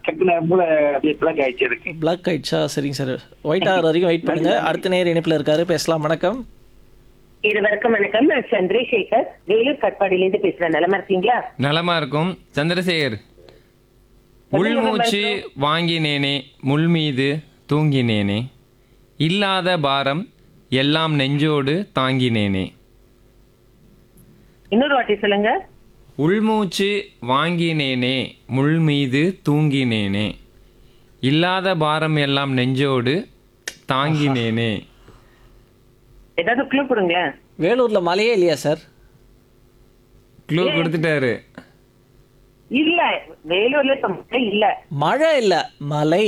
டக்குனு மூளை அப்படியே பிளாக் ஆயிடுச்சு எனக்கு பிளாக் ஆயிடுச்சா சரிங்க சார் ஒயிட் ஆகிற வரைக்கும் வெயிட் பண்ணுங்க அடுத்த நேர் இணைப்பில் இருக்காரு பேசலாம் வணக்கம் இருவருக்கும் வணக்கம் நான் சந்திரசேகர் வேலூர் கட்பாடியிலிருந்து பேசுறேன் நலமா இருக்கீங்களா நலமா இருக்கும் சந்திரசேகர் உள்மூச்சு வாங்கினேனே முள் மீது தூங்கினேனே இல்லாத பாரம் எல்லாம் நெஞ்சோடு தாங்கினேனே இன்னொரு வாட்டி சொல்லுங்க உள்மூச்சு வாங்கினேனே முள் மீது தூங்கினேனே இல்லாத பாரம் எல்லாம் நெஞ்சோடு தாங்கினேனே ஏதாவது க்ளூ கொடுங்களேன் வேலூர்ல மலையே இல்லையா சார் க்ளூ கொடுத்துட்டாரு இல்ல வேலூர்ல இப்ப மழை இல்ல மழை இல்ல மலை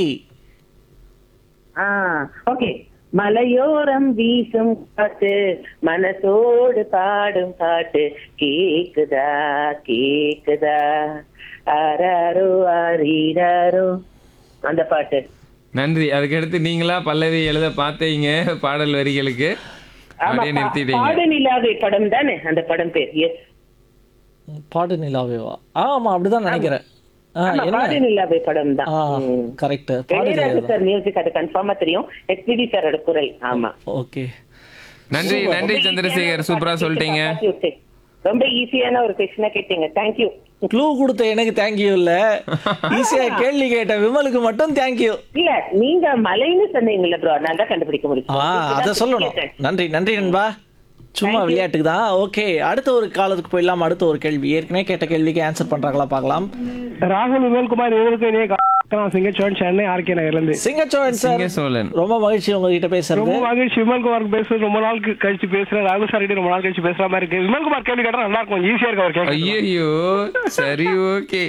ஆ ஓகே மலையோரம் வீசும் காத்து மனசோடு பாடும் பாட்டு கேக்குதா கேக்குதா ஆராரோ ஆரீராரோ அந்த பாட்டு நன்றி அதுக்கடுத்து நீங்களா பல்லவி எழுத பார்த்தீங்க பாடல் வரிகளுக்கு ஆமா அப்படியே பா- நிறுத்திட்டீங்க பாடு நிலாவே படம் தானே அந்த படம் பேர் எஸ் பாடு நிலாவேவா ஆமா அப்படிதான் நினைக்கிறேன் ஆ, என்ன பாடு நிலாவே படம் தான் ஆ ம். கரெக்ட் பாடு இளையராஜா நிலாவே சார் மியூசிக் அது கன்ஃபார்மா தெரியும் எஸ்பிடி சாரோட குரல் ஆமா ஓகே நன்றி நன்றி சந்திரசேகர் சூப்பரா சொல்லிட்டீங்க ரொம்ப ஈஸியான ஒரு கொஸ்டினா கேட்டீங்க தேங்க்யூ க்ளூ கொடுத்த எனக்கு தேங்க்யூ இல்ல ஈஸியா கேள்வி கேட்ட விமலுக்கு மட்டும் தேங்க்யூ இல்ல நீங்க மலைன்னு சொன்னீங்கல்ல ப்ரோ நான் தான் கண்டுபிடிக்க ஆ முடியும் அத சொல்லணும் நன்றி நன்றி நண்பா சும்மா விளையாட்டுக்கு தான் ஓகே அடுத்த ஒரு காலத்துக்கு போயிடலாம் அடுத்த ஒரு கேள்வி ஏற்கனவே கேட்ட கேள்விக்கு ஆன்சர் பண்றாங்களா பார்க்கலாம் ராகுல் விமல்குமார் இவருக்கு இணைய நான் சிங்கச்சோன் சென்னை ஆர்கே நகர்ல இருந்து சிங்கச்சோழன் சார் சிங்க சோழன் ரொம்ப மகிழ்ச்சி உங்ககிட்ட பேசுறது ரொம்ப மகிழ்ச்சி விமல்குமார் பேசுறது ரொம்ப நாள் க- கழிச்சு பேசுறேன் ராகுல் சார் கிட்ட ரொம்ப நாள் கழிச்சு பேசுற மாதிரி இருக்கு விமல்குமார் கேள்வி கேட்டா நல்லா இருக்கும் ஈஸியா இருக்கு அவர் கேட்க ஐயோ சரி ஓகே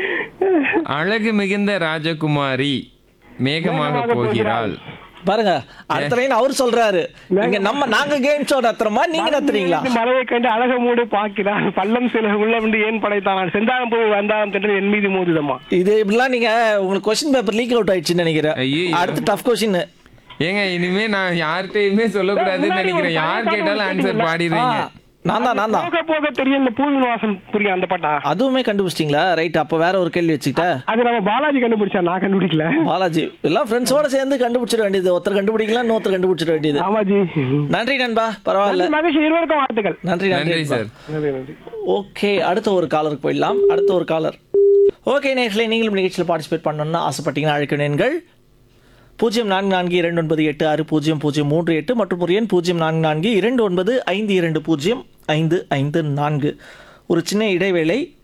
அழகு மிகுந்த ராஜகுமாரி மேகமாக போகிறாள் பாருங்க அடுத்த லைன் அவர் சொல்றாரு இங்க நம்ம நாங்க கேம் ஷோ நடத்துறோமா நீங்க நடத்துறீங்களா மலையை கண்டு அழக மூடு பாக்கிறான் பள்ளம் சில உள்ளம் ஏன் படைத்தான் செந்தாழம் போய் வந்தாலும் தென்று என் மீது மோதுதம்மா இது இப்படிலாம் நீங்க உங்களுக்கு கொஸ்டின் பேப்பர் லீக் அவுட் ஆயிடுச்சுன்னு நினைக்கிறேன் ஐயையோ. அடுத்து டஃப் கொஸ்டின் ஏங்க இனிமே நான் யார்கிட்டயுமே சொல்லக்கூடாதுன்னு நினைக்கிறேன் யார் கேட்டாலும் ஆன்சர் பாடிடுறீங்க நான் தான் நான் தான் போக போக தெரியும் இந்த பூவின் வாசம் புரியும் அந்த பாட்டா அதுவுமே கண்டுபிடிச்சிட்டீங்களா ரைட் அப்ப வேற ஒரு கேள்வி வச்சுக்கிட்ட அது நம்ம பாலாஜி கண்டுபிடிச்சா நான் கண்டுபிடிக்கல பாலாஜி எல்லாம் ஃப்ரெண்ட்ஸோட சேர்ந்து கண்டுபிடிச்சிட வேண்டியது ஒருத்தர் கண்டுபிடிக்கலாம் இன்னொருத்தர் கண்டுபிடிச்சிட வேண்டியது ஆமாஜி நன்றி நண்பா பரவாயில்ல மகிழ்ச்சி இருவருக்கும் வாழ்த்துக்கள் நன்றி நன்றி நன்றி சார் நன்றி நன்றி ஓகே அடுத்த ஒரு காலருக்கு போயிடலாம் அடுத்த ஒரு காலர் ஓகே நேர்களை நீங்களும் நிகழ்ச்சியில் பார்ட்டிசிபேட் பண்ணணும்னு ஆசைப்பட்டீங்கன்னா அழைக்கணுங்கள் பூஜ்ஜியம் நான்கு நான்கு இரண்டு ஒன்பது எட்டு ஆறு பூஜ்ஜியம் பூஜ்ஜியம் மூன்று எட்டு மற்றும் ஒரு எண் பூஜ்ஜியம் நான்கு நான்கு இரண்டு ஒன்பது ஐந்து இரண்டு பூஜ்ஜியம் ஐந்து ஐந்து நான்கு ஒரு சின்ன இடைவேளை